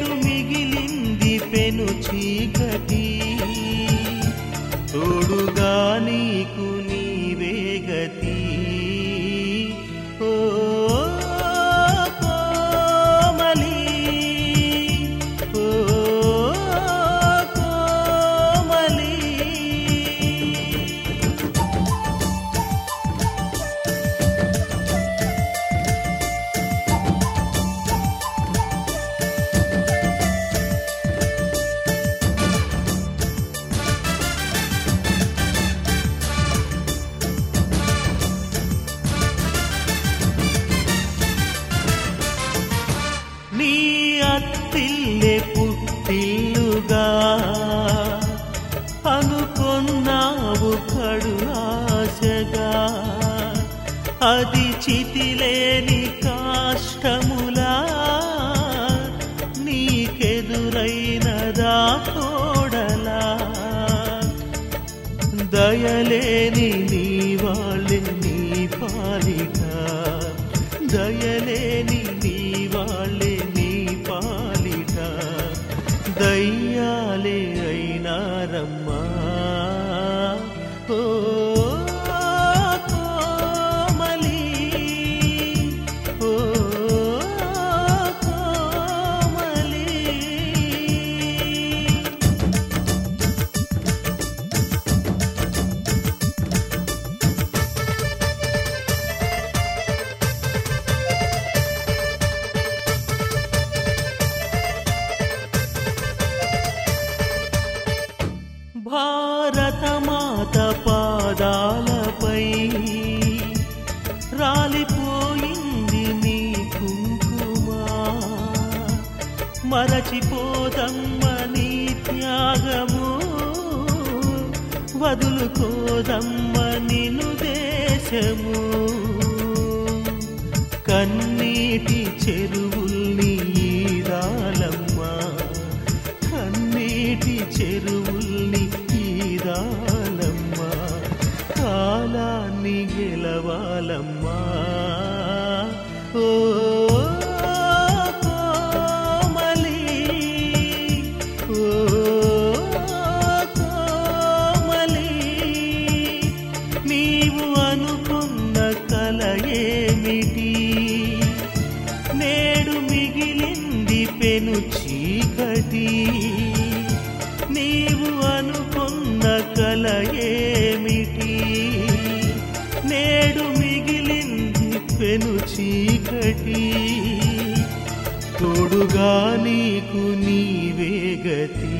నేడు మిగిలింది పెను చీకటి తోడుగా నీకు నీవే గతి ఓ కోమలి ఓ కోమలి నీ అత్తిల్లే పుట్టిల్లుగా అనుకున్నావు కడు ఆశగా అది చితిలేని కాష్టములా నీకెదురైనదా తోడలా దయలేని నీ వాళ్ళే నీ పాలిట దయలేని నీ వాళ్ళే నీ పాలిట దయ్యాలే అయినారమ్మా ఓ కోమలి ఓ కోమలి భారతమాత పాదాలపై రాలిపోయింది నీ కుంకుమా మరచిపోదమ్మ నీ త్యాగము వదులుకోదమ్మ నిను దేశము కన్నీటి చెరువుల్ని ఈదాలమ్మా కన్నీటి చెరువుల్ని ఈదాలమ్మా కాలాన్ని గెలవాలమ్మా ఓ కోమలి ఓ కోమలి నీవు అనుకున్న కల ఏమిటి నేడు మిగిలింది పెను చీకటి నీవు అనుకున్న కల ఏమిటి నేడు మిగిలింది పెను చీకటి తోడుగా నీకు నీవే గతి